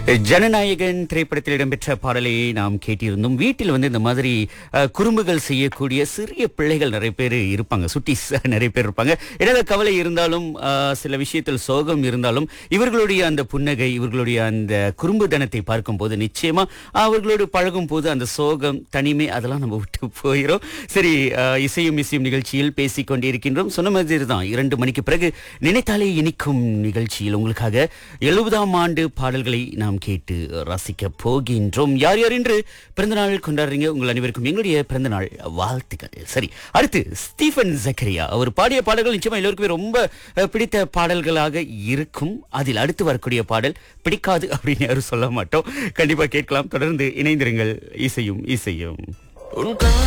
ஜனநாயகன் திரைப்படத்தில் இடம்பெற்ற பாடலை நாம் கேட்டிருந்தோம் வீட்டில் வந்து இந்த மாதிரி அஹ், குறும்புகள் செய்யக்கூடிய சிறிய பிள்ளைகள் நிறைய பேர் இருப்பாங்க சுட்டிஸ் நிறைய பேர் இருப்பாங்க ஏதாவது கவலை இருந்தாலும் அஹ், சில விஷயத்தில் சோகம் இருந்தாலும் இவர்களுடைய அந்த புன்னகை இவர்களுடைய அந்த குறும்புதனத்தை பார்க்கும்போது நிச்சயமா அவர்களோடு பழகும் போது அந்த சோகம் தனிமை அதெல்லாம் நம்ம விட்டு போயிடும் சரி அஹ், இசையும் இசையும் நிகழ்ச்சியில் பேசிக் கொண்டிருக்கின்றோம் சொன்ன மாதிரி தான் இரண்டு மணிக்கு பிறகு நினைத்தாலே இனிக்கும் நிகழ்ச்சியில் உங்களுக்காக எழுபதாம் ஆண்டு பாடல்களை நாம் கேட்டு ரசிக்க போகின்றோம் யார் யார் என்று பிறந்தநாள் கொண்டாடுறீங்க உங்கள் அனைவருக்கும் எங்களுடைய பிறந்தநாள் வாழ்த்துக்கள் சரி அடுத்து ஸ்டீஃபன் ஜக்கரியா அவர் பாடிய பாடல்கள் நிச்சயமா எல்லோருக்குமே ரொம்ப அஹ், பிடித்த பாடல்களாக இருக்கும் அதில் அடுத்து வரக்கூடிய பாடல் பிடிக்காது அப்படின்னு யாரும் சொல்ல மாட்டோம் கண்டிப்பா கேட்கலாம் தொடர்ந்து இணைந்திருங்கள் இசையும் இசையும் உன் கண்